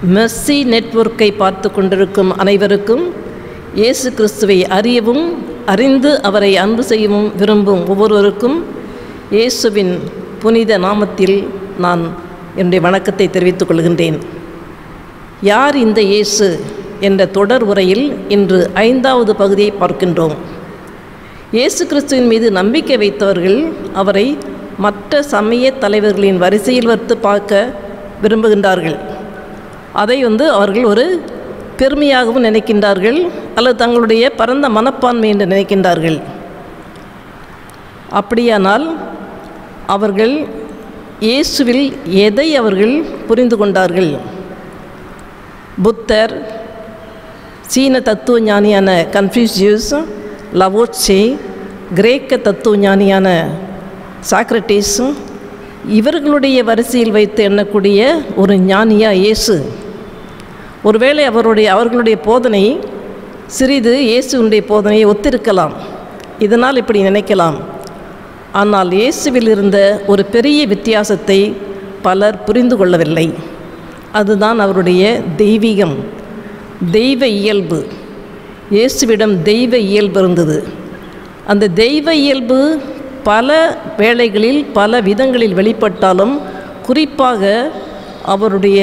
Mercy நெட்வொர்க்கை பார்த்து கொண்டிருக்கும் அனைவருக்கும் இயேசு கிறிஸ்துவை அறியவும் அறிந்து அவரை அன்பு செய்யவும் விரும்பும் ஒவ்வொருவருக்கும் இயேசுவின் புனித நாமத்தில் நான் என்னுடைய வணக்கத்தை தெரிவித்துக் கொள்கின்றேன் யார் இந்த இயேசு என்ற தொடர் உரையில் இன்று ஐந்தாவது பகுதியை பார்க்கின்றோம் இயேசு கிறிஸ்துவின் மீது நம்பிக்கை வைத்தவர்கள் அவரை மற்ற சமய தலைவர்களின் வரிசையில் வைத்து பார்க்க விரும்புகின்றார்கள் அதை வந்து அவர்கள் ஒரு பெருமையாகவும் நினைக்கின்றார்கள் அல்லது தங்களுடைய பரந்த மனப்பான்மை என்று நினைக்கின்றார்கள் அப்படியானால் அவர்கள் இயேசுவில் எதை அவர்கள் புரிந்து கொண்டார்கள் புத்தர் சீன தத்துவ ஞானியான கன்ஃபியூசியஸ் லவோட்சே கிரேக்க தத்துவ ஞானியான சாக்ரட்டிஸ் இவர்களுடைய வரிசையில் வைத்து எண்ணக்கூடிய ஒரு ஞானியா இயேசு ஒருவேளை அவருடைய அவர்களுடைய போதனை சிறிது இயேசுடைய போதனையை ஒத்திருக்கலாம் இதனால் இப்படி நினைக்கலாம் ஆனால் இயேசுவில் இருந்த ஒரு பெரிய வித்தியாசத்தை பலர் புரிந்து கொள்ளவில்லை அதுதான் அவருடைய தெய்வீகம் தெய்வ இயல்பு இயேசுவிடம் தெய்வ இயல்பு இருந்தது அந்த தெய்வ இயல்பு பல வேளைகளில் பல விதங்களில் வெளிப்பட்டாலும் குறிப்பாக அவருடைய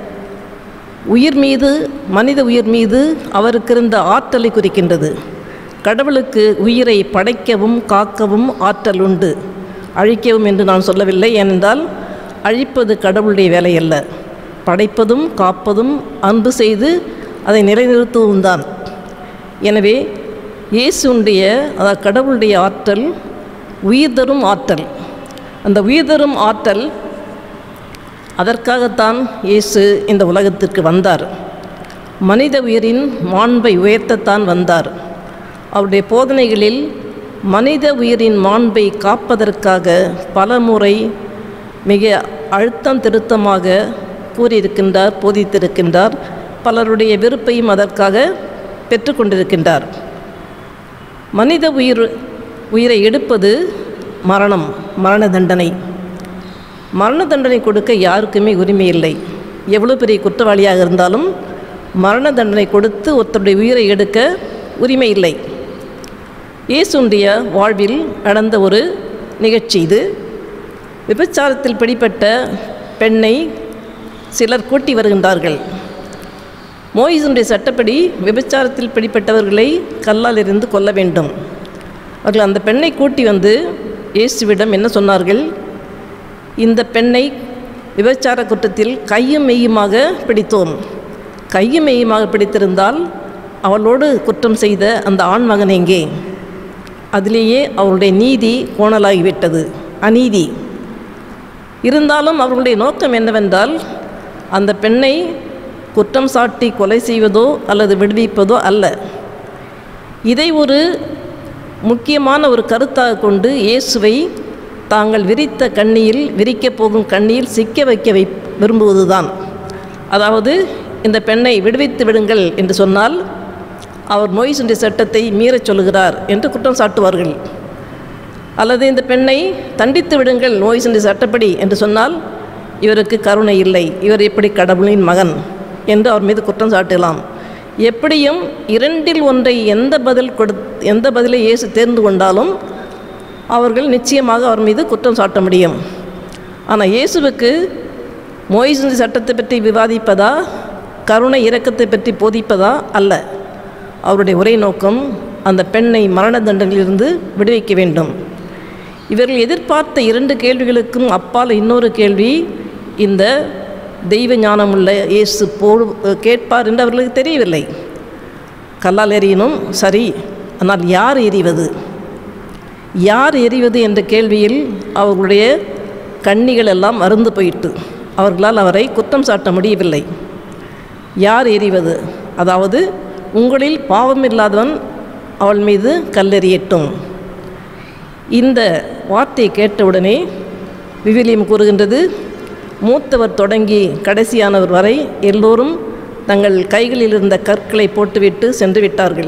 உயிர் மீது மனித உயிர் மீது அவருக்கு இருந்த ஆற்றலை குறிக்கின்றது கடவுளுக்கு உயிரை படைக்கவும் காக்கவும் ஆற்றல் உண்டு அழிக்கவும் என்று நான் சொல்லவில்லை ஏனென்றால் அழிப்பது கடவுளுடைய வேலை அல்ல படைப்பதும் காப்பதும் அன்பு செய்து அதை நிலைநிறுத்துவதும் தான் எனவே இயேசுடைய அதாவது கடவுளுடைய ஆற்றல் உயிர் தரும் ஆற்றல் அந்த உயிர் தரும் ஆற்றல் அதற்காகத்தான் இயேசு இந்த உலகத்திற்கு வந்தார் மனித உயிரின் மாண்பை உயர்த்தத்தான் வந்தார் அவருடைய போதனைகளில் மனித உயிரின் மாண்பை காப்பதற்காக பல முறை மிக அழுத்தம் திருத்தமாக கூறியிருக்கின்றார் போதித்திருக்கின்றார் பலருடைய விருப்பையும் அதற்காக பெற்றுக்கொண்டிருக்கின்றார் மனித உயிர் உயிரை எடுப்பது மரணம் மரண தண்டனை மரண தண்டனை கொடுக்க யாருக்குமே உரிமை இல்லை எவ்வளோ பெரிய குற்றவாளியாக இருந்தாலும் மரண தண்டனை கொடுத்து ஒருத்தருடைய உயிரை எடுக்க உரிமை இல்லை இயேசுடைய வாழ்வில் நடந்த ஒரு நிகழ்ச்சி இது விபச்சாரத்தில் பிடிப்பட்ட பெண்ணை சிலர் கூட்டி வருகின்றார்கள் மோயிசுடைய சட்டப்படி விபச்சாரத்தில் பிடிப்பட்டவர்களை கல்லால் இருந்து கொல்ல வேண்டும் அவர்கள் அந்த பெண்ணை கூட்டி வந்து இயேசுவிடம் என்ன சொன்னார்கள் இந்த பெண்ணை விபச்சார குற்றத்தில் கையும் மெய்யுமாக பிடித்தோம் கையும் மெய்யுமாக பிடித்திருந்தால் அவளோடு குற்றம் செய்த அந்த ஆண் மகன் எங்கே அதிலேயே அவருடைய நீதி கோணலாகிவிட்டது அநீதி இருந்தாலும் அவர்களுடைய நோக்கம் என்னவென்றால் அந்த பெண்ணை குற்றம் சாட்டி கொலை செய்வதோ அல்லது விடுவிப்பதோ அல்ல இதை ஒரு முக்கியமான ஒரு கருத்தாக கொண்டு இயேசுவை தாங்கள் விரித்த கண்ணியில் விரிக்கப் போகும் கண்ணியில் சிக்க வைக்க வை விரும்புவதுதான் அதாவது இந்த பெண்ணை விடுவித்து விடுங்கள் என்று சொன்னால் அவர் நோய் சுண்டி சட்டத்தை மீறச் சொல்கிறார் என்று குற்றம் சாட்டுவார்கள் அல்லது இந்த பெண்ணை தண்டித்து விடுங்கள் நோய் சுண்டி சட்டப்படி என்று சொன்னால் இவருக்கு கருணை இல்லை இவர் எப்படி கடவுளின் மகன் என்று அவர் மீது குற்றம் சாட்டலாம் எப்படியும் இரண்டில் ஒன்றை எந்த பதில் கொடு எந்த பதிலை இயேசு தேர்ந்து கொண்டாலும் அவர்கள் நிச்சயமாக அவர் மீது குற்றம் சாட்ட முடியும் ஆனால் இயேசுவுக்கு மோய்சுந்தி சட்டத்தை பற்றி விவாதிப்பதா கருணை இரக்கத்தை பற்றி போதிப்பதா அல்ல அவருடைய உரை நோக்கம் அந்த பெண்ணை மரண தண்டனையிலிருந்து விடுவிக்க வேண்டும் இவர்கள் எதிர்பார்த்த இரண்டு கேள்விகளுக்கும் அப்பால் இன்னொரு கேள்வி இந்த தெய்வ ஞானமுள்ள இயேசு போ கேட்பார் என்று அவர்களுக்கு தெரியவில்லை கல்லால் எறியணும் சரி ஆனால் யார் எறிவது யார் எறிவது என்ற கேள்வியில் அவர்களுடைய கண்ணிகள் எல்லாம் அருந்து போயிட்டு அவர்களால் அவரை குற்றம் சாட்ட முடியவில்லை யார் எறிவது அதாவது உங்களில் பாவம் இல்லாதவன் அவள் மீது கல்லெறியட்டும் இந்த வார்த்தையை கேட்டவுடனே விவிலியம் கூறுகின்றது மூத்தவர் தொடங்கி கடைசியானவர் வரை எல்லோரும் தங்கள் கைகளில் இருந்த கற்களை போட்டுவிட்டு சென்று விட்டார்கள்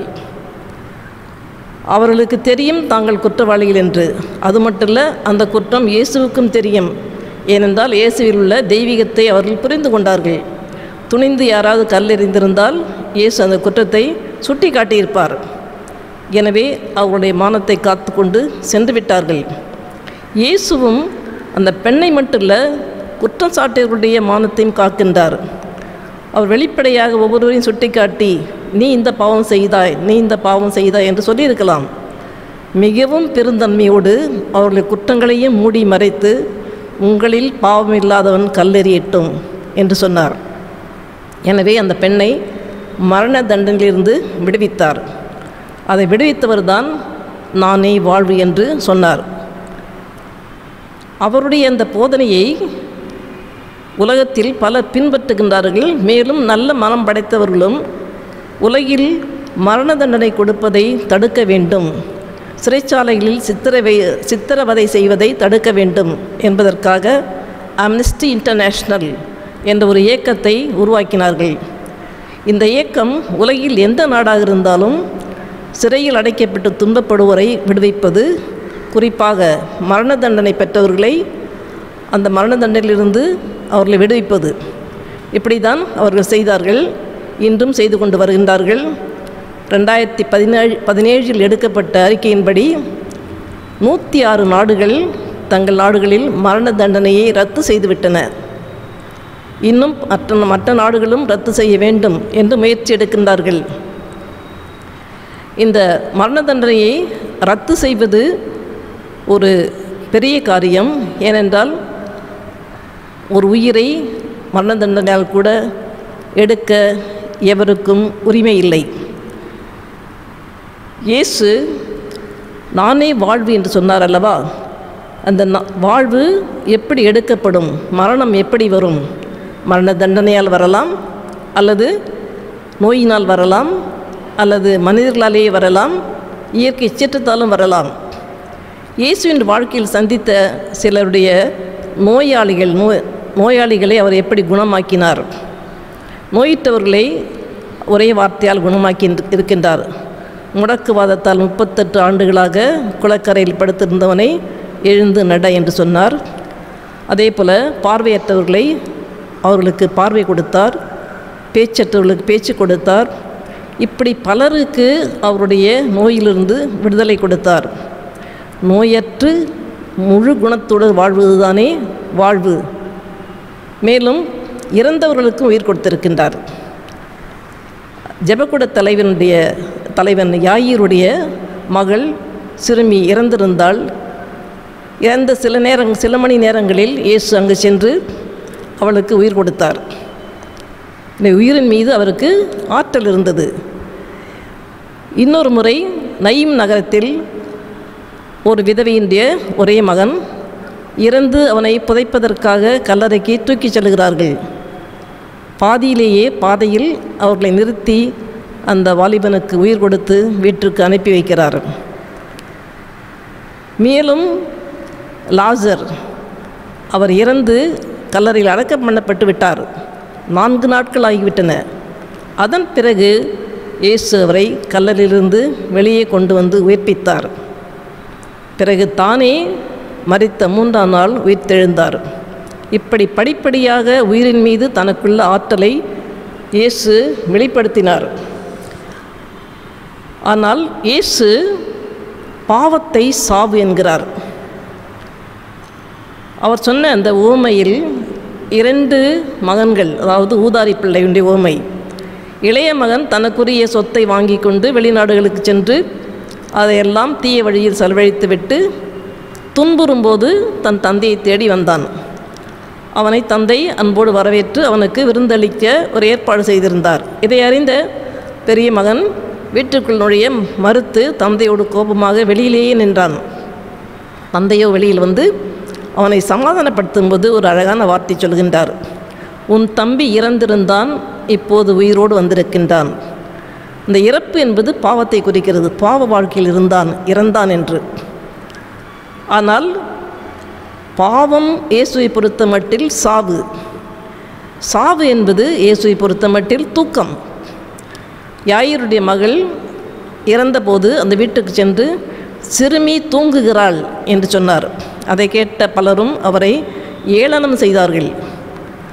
அவர்களுக்கு தெரியும் தாங்கள் குற்றவாளிகள் என்று அது மட்டும் இல்லை அந்த குற்றம் இயேசுவுக்கும் தெரியும் ஏனென்றால் இயேசுவில் உள்ள தெய்வீகத்தை அவர்கள் புரிந்து கொண்டார்கள் துணிந்து யாராவது கல் எறிந்திருந்தால் இயேசு அந்த குற்றத்தை சுட்டி காட்டியிருப்பார் எனவே அவருடைய மானத்தை காத்து கொண்டு சென்று விட்டார்கள் இயேசுவும் அந்த பெண்ணை மட்டும் இல்லை குற்றம் சாட்டியவர்களுடைய மானத்தையும் காக்கின்றார் அவர் வெளிப்படையாக ஒவ்வொருவரையும் சுட்டிக்காட்டி நீ இந்த பாவம் செய்தாய் நீ இந்த பாவம் செய்தாய் என்று சொல்லியிருக்கலாம் மிகவும் பெருந்தன்மையோடு அவர்களுடைய குற்றங்களையும் மூடி மறைத்து உங்களில் பாவம் இல்லாதவன் கல்லெறியட்டும் என்று சொன்னார் எனவே அந்த பெண்ணை மரண தண்டனையிலிருந்து விடுவித்தார் அதை விடுவித்தவர் தான் நானே வாழ்வு என்று சொன்னார் அவருடைய அந்த போதனையை உலகத்தில் பலர் பின்பற்றுகின்றார்கள் மேலும் நல்ல மனம் படைத்தவர்களும் உலகில் மரண தண்டனை கொடுப்பதை தடுக்க வேண்டும் சிறைச்சாலைகளில் சித்திரவை சித்திரவதை செய்வதை தடுக்க வேண்டும் என்பதற்காக அம்னஸ்டி இன்டர்நேஷ்னல் என்ற ஒரு இயக்கத்தை உருவாக்கினார்கள் இந்த இயக்கம் உலகில் எந்த நாடாக இருந்தாலும் சிறையில் அடைக்கப்பட்டு துன்பப்படுவோரை விடுவிப்பது குறிப்பாக மரண தண்டனை பெற்றவர்களை அந்த மரண தண்டனையிலிருந்து அவர்களை விடுவிப்பது இப்படி தான் அவர்கள் செய்தார்கள் இன்றும் செய்து கொண்டு வருகின்றார்கள் ரெண்டாயிரத்தி பதினேழு பதினேழில் எடுக்கப்பட்ட அறிக்கையின்படி நூற்றி ஆறு நாடுகள் தங்கள் நாடுகளில் மரண தண்டனையை ரத்து செய்துவிட்டன இன்னும் மற்ற மற்ற நாடுகளும் ரத்து செய்ய வேண்டும் என்று முயற்சி எடுக்கின்றார்கள் இந்த மரண தண்டனையை ரத்து செய்வது ஒரு பெரிய காரியம் ஏனென்றால் ஒரு உயிரை மரண தண்டனையால் கூட எடுக்க எவருக்கும் உரிமை இல்லை இயேசு நானே வாழ்வு என்று சொன்னார் அல்லவா அந்த நா- வாழ்வு எப்படி எடுக்கப்படும் மரணம் எப்படி வரும் மரண தண்டனையால் வரலாம் அல்லது நோயினால் வரலாம் அல்லது மனிதர்களாலேயே வரலாம் இயற்கை சீற்றத்தாலும் வரலாம் இயேசுவின் வாழ்க்கையில் சந்தித்த சிலருடைய நோயாளிகள் நோய் நோயாளிகளை அவர் எப்படி குணமாக்கினார் நோயிட்டவர்களை ஒரே வார்த்தையால் குணமாக்கி இருக்- இருக்கின்றார் முடக்குவாதத்தால் முப்பத்தெட்டு ஆண்டுகளாக குளக்கரையில் படுத்திருந்தவனை எழுந்து நட என்று சொன்னார் அதே போல் பார்வையற்றவர்களை அவர்களுக்கு பார்வை கொடுத்தார் பேச்சற்றவர்களுக்கு பேச்சு கொடுத்தார் இப்படி பலருக்கு அவருடைய நோயிலிருந்து விடுதலை கொடுத்தார் நோயற்று முழு குணத்தோடு வாழ்வதுதானே வாழ்வு மேலும் இறந்தவர்களுக்கும் உயிர் கொடுத்திருக்கின்றார் ஜெபக்கூட தலைவனுடைய தலைவன் யாயிருடைய மகள் சிறுமி இறந்திருந்தால் இறந்த சில நேரங் சில மணி நேரங்களில் இயேசு அங்கு சென்று அவளுக்கு உயிர் கொடுத்தார் இந்த உயிரின் மீது அவருக்கு ஆற்றல் இருந்தது இன்னொரு முறை நயீம் நகரத்தில் ஒரு விதவையினுடைய ஒரே மகன் இறந்து அவனை புதைப்பதற்காக கல்லறைக்கு தூக்கிச் செல்கிறார்கள் பாதியிலேயே பாதையில் அவர்களை நிறுத்தி அந்த வாலிபனுக்கு உயிர் கொடுத்து வீட்டிற்கு அனுப்பி வைக்கிறார் மேலும் லாசர் அவர் இறந்து கல்லறையில் அடக்கம் பண்ணப்பட்டு விட்டார் நான்கு நாட்கள் ஆகிவிட்டன அதன் பிறகு இயேசு அவரை கல்லறையிலிருந்து வெளியே கொண்டு வந்து உயிர்ப்பித்தார் பிறகு தானே மரித்த மூன்றாம் நாள் உயிர்த்தெழுந்தார் இப்படி படிப்படியாக உயிரின் மீது தனக்குள்ள ஆற்றலை இயேசு வெளிப்படுத்தினார் ஆனால் இயேசு பாவத்தை சாவு என்கிறார் அவர் சொன்ன அந்த ஊமையில் இரண்டு மகன்கள் அதாவது ஊதாரி பிள்ளையுடைய ஊமை இளைய மகன் தனக்குரிய சொத்தை வாங்கி கொண்டு வெளிநாடுகளுக்கு சென்று அதையெல்லாம் தீய வழியில் செலவழித்துவிட்டு துன்புறும்போது தன் தந்தையை தேடி வந்தான் அவனை தந்தை அன்போடு வரவேற்று அவனுக்கு விருந்தளிக்க ஒரு ஏற்பாடு செய்திருந்தார் இதை அறிந்த பெரிய மகன் வீட்டுக்குள் நுழைய மறுத்து தந்தையோடு கோபமாக வெளியிலேயே நின்றான் தந்தையோ வெளியில் வந்து அவனை சமாதானப்படுத்தும்போது ஒரு அழகான வார்த்தை சொல்கின்றார் உன் தம்பி இறந்திருந்தான் இப்போது உயிரோடு வந்திருக்கின்றான் இந்த இறப்பு என்பது பாவத்தை குறிக்கிறது பாவ வாழ்க்கையில் இருந்தான் இறந்தான் என்று ஆனால் பாவம் இயேசுவை பொறுத்த மட்டில் சாவு சாவு என்பது இயேசுவை பொறுத்த மட்டில் தூக்கம் யாயிருடைய மகள் இறந்தபோது அந்த வீட்டுக்கு சென்று சிறுமி தூங்குகிறாள் என்று சொன்னார் அதை கேட்ட பலரும் அவரை ஏளனம் செய்தார்கள்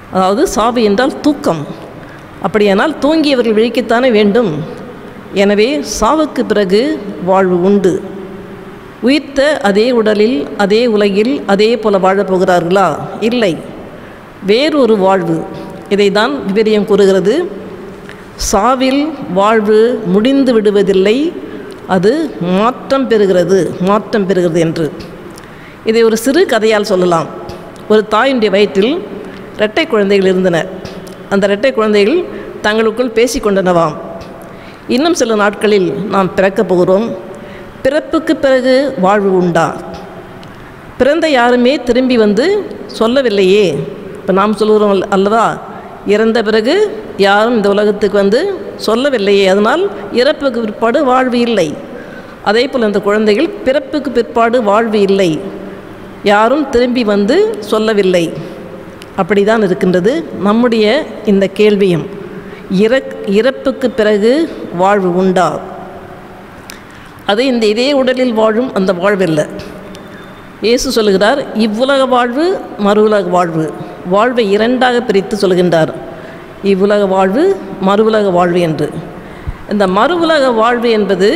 அதாவது சாவு என்றால் தூக்கம் அப்படியானால் தூங்கியவர்கள் விழிக்கத்தானே வேண்டும் எனவே சாவுக்கு பிறகு வாழ்வு உண்டு உயிர்த்த அதே உடலில் அதே உலகில் அதே போல வாழப் போகிறார்களா இல்லை வேறொரு வாழ்வு இதை தான் விவரியம் கூறுகிறது சாவில் வாழ்வு முடிந்து விடுவதில்லை அது மாற்றம் பெறுகிறது மாற்றம் பெறுகிறது என்று இதை ஒரு சிறு கதையால் சொல்லலாம் ஒரு தாயினுடைய வயிற்றில் இரட்டை குழந்தைகள் இருந்தன அந்த இரட்டை குழந்தைகள் தங்களுக்குள் பேசிக்கொண்டனவாம் இன்னும் சில நாட்களில் நாம் பிறக்கப் போகிறோம் பிறப்புக்கு பிறகு வாழ்வு உண்டா பிறந்த யாருமே திரும்பி வந்து சொல்லவில்லையே இப்போ நாம் சொல்கிறோம் அல்ல- அல்லவா இறந்த பிறகு யாரும் இந்த உலகத்துக்கு வந்து சொல்லவில்லையே அதனால் இறப்புக்கு பிற்பாடு வாழ்வு இல்லை அதே போல் இந்த குழந்தைகள் பிறப்புக்கு பிற்பாடு வாழ்வு இல்லை யாரும் திரும்பி வந்து சொல்லவில்லை அப்படிதான் இருக்கின்றது நம்முடைய இந்த கேள்வியும் இறக் இறப்புக்கு பிறகு வாழ்வு உண்டா அது இந்த இதே உடலில் வாழும் அந்த வாழ்வில்லை இயேசு சொல்லுகிறார் இவ்வுலக வாழ்வு மறு உலக வாழ்வு வாழ்வை இரண்டாக பிரித்து சொல்கின்றார் இவ்வுலக வாழ்வு மறு உலக வாழ்வு என்று இந்த மறு உலக வாழ்வு என்பது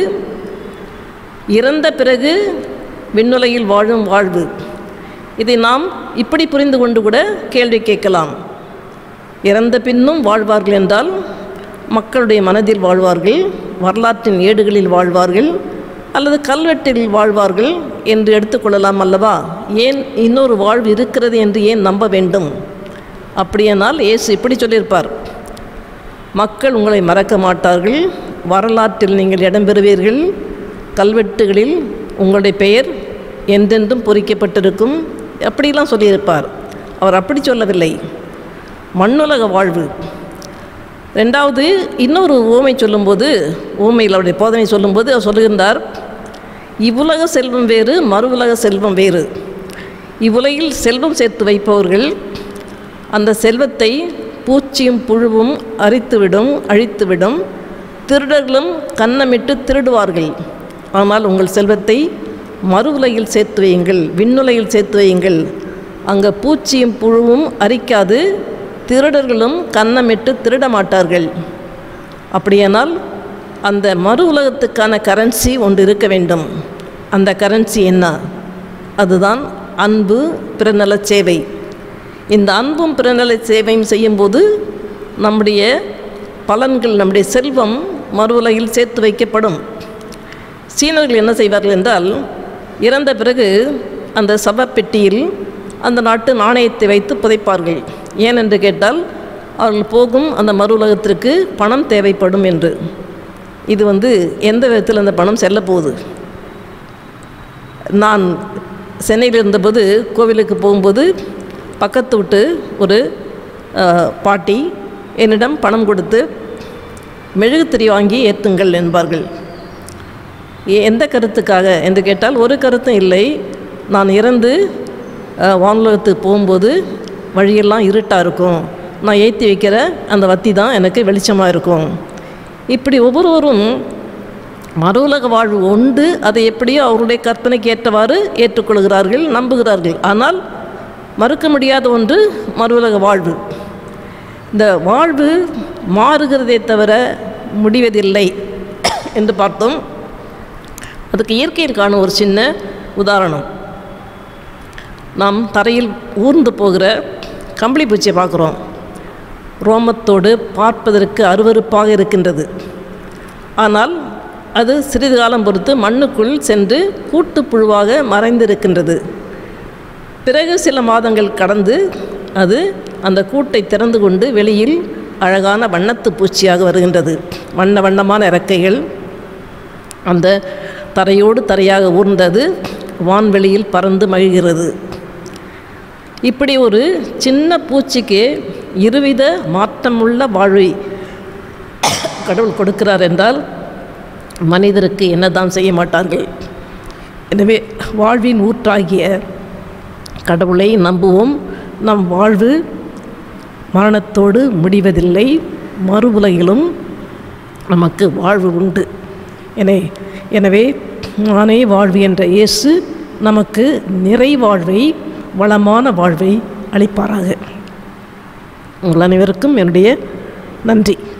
இறந்த பிறகு விண்ணுலகில் வாழும் வாழ்வு இதை நாம் இப்படி புரிந்து கொண்டு கூட கேள்வி கேட்கலாம் இறந்த பின்னும் வாழ்வார்கள் என்றால் மக்களுடைய மனதில் வாழ்வார்கள் வரலாற்றின் ஏடுகளில் வாழ்வார்கள் அல்லது கல்வெட்டில் வாழ்வார்கள் என்று எடுத்துக்கொள்ளலாம் அல்லவா ஏன் இன்னொரு வாழ்வு இருக்கிறது என்று ஏன் நம்ப வேண்டும் அப்படியானால் இயேசு இப்படி சொல்லியிருப்பார் மக்கள் உங்களை மறக்க மாட்டார்கள் வரலாற்றில் நீங்கள் இடம்பெறுவீர்கள் கல்வெட்டுகளில் உங்களுடைய பெயர் என்றென்றும் பொறிக்கப்பட்டிருக்கும் அப்படிலாம் சொல்லியிருப்பார் அவர் அப்படி சொல்லவில்லை மண்ணுலக வாழ்வு ரெண்டாவது இன்னொரு ஊமை சொல்லும்போது ஊமையில் அவருடைய போதனை சொல்லும்போது அவர் சொல்லுகின்றார் இவ்வுலக செல்வம் வேறு மறு உலக செல்வம் வேறு இவ்வுலகில் செல்வம் சேர்த்து வைப்பவர்கள் அந்த செல்வத்தை பூச்சியும் புழுவும் அரித்துவிடும் அழித்துவிடும் திருடர்களும் கன்னமிட்டு திருடுவார்கள் ஆனால் உங்கள் செல்வத்தை மறு உலகில் சேர்த்து வையுங்கள் விண்ணுலகில் சேர்த்து வையுங்கள் அங்கே பூச்சியும் புழுவும் அரிக்காது திருடர்களும் கன்னமிட்டு திருட மாட்டார்கள் அப்படியானால் அந்த மறு உலகத்துக்கான கரன்சி ஒன்று இருக்க வேண்டும் அந்த கரன்சி என்ன அதுதான் அன்பு பிறநல சேவை இந்த அன்பும் பிறநல சேவையும் செய்யும்போது நம்முடைய பலன்கள் நம்முடைய செல்வம் மறு உலகில் சேர்த்து வைக்கப்படும் சீனர்கள் என்ன செய்வார்கள் என்றால் இறந்த பிறகு அந்த சவப்பெட்டியில் அந்த நாட்டு நாணயத்தை வைத்து புதைப்பார்கள் ஏனென்று கேட்டால் அவர்கள் போகும் அந்த மறு உலகத்திற்கு பணம் தேவைப்படும் என்று இது வந்து எந்த விதத்தில் அந்த பணம் செல்ல போகுது நான் சென்னையில் இருந்தபோது கோவிலுக்கு போகும்போது பக்கத்து விட்டு ஒரு அஹ், பாட்டி என்னிடம் பணம் கொடுத்து மெழுகுத்திரி வாங்கி ஏற்றுங்கள் என்பார்கள் எ- எந்த கருத்துக்காக என்று கேட்டால் ஒரு கருத்தும் இல்லை நான் இறந்து அஹ், வானுலகத்துக்கு போகும்போது வழியெல்லாம் இருட்டாக இருக்கும் நான் ஏற்றி வைக்கிற அந்த வத்தி தான் எனக்கு வெளிச்சமாக இருக்கும் இப்படி ஒவ்வொருவரும் மறு உலக வாழ்வு உண்டு அதை எப்படியோ அவருடைய கற்பனைக்கு ஏற்றவாறு ஏற்றுக்கொள்கிறார்கள் நம்புகிறார்கள் ஆனால் மறுக்க முடியாத ஒன்று மறு உலக வாழ்வு இந்த வாழ்வு மாறுகிறதே தவிர முடிவதில்லை என்று பார்த்தோம் அதுக்கு இயற்கையில் காணும் ஒரு சின்ன உதாரணம் நாம் தரையில் ஊர்ந்து போகிற கம்பளி பூச்சியை பார்க்குறோம் ரோமத்தோடு பார்ப்பதற்கு அருவருப்பாக இருக்கின்றது ஆனால் அது சிறிது காலம் பொறுத்து மண்ணுக்குள் சென்று கூட்டுப்புழுவாக மறைந்திருக்கின்றது பிறகு சில மாதங்கள் கடந்து அது அந்த கூட்டை திறந்து கொண்டு வெளியில் அழகான வண்ணத்து பூச்சியாக வருகின்றது வண்ண வண்ணமான இறக்கைகள் அந்த தரையோடு தரையாக ஊர்ந்தது வான்வெளியில் பறந்து மகிழ்கிறது இப்படி ஒரு சின்ன பூச்சிக்கு இருவித மாற்றமுள்ள வாழ்வை கடவுள் கொடுக்கிறார் என்றால் மனிதருக்கு என்னதான் செய்ய மாட்டார்கள் எனவே வாழ்வின் ஊற்றாகிய கடவுளை நம்புவோம் நம் வாழ்வு மரணத்தோடு முடிவதில்லை மறு உலகிலும் நமக்கு வாழ்வு உண்டு என எனவே நானே வாழ்வு என்ற இயேசு நமக்கு நிறை வாழ்வை வளமான வாழ்வை அளிப்பாராக உங்கள் அனைவருக்கும் என்னுடைய நன்றி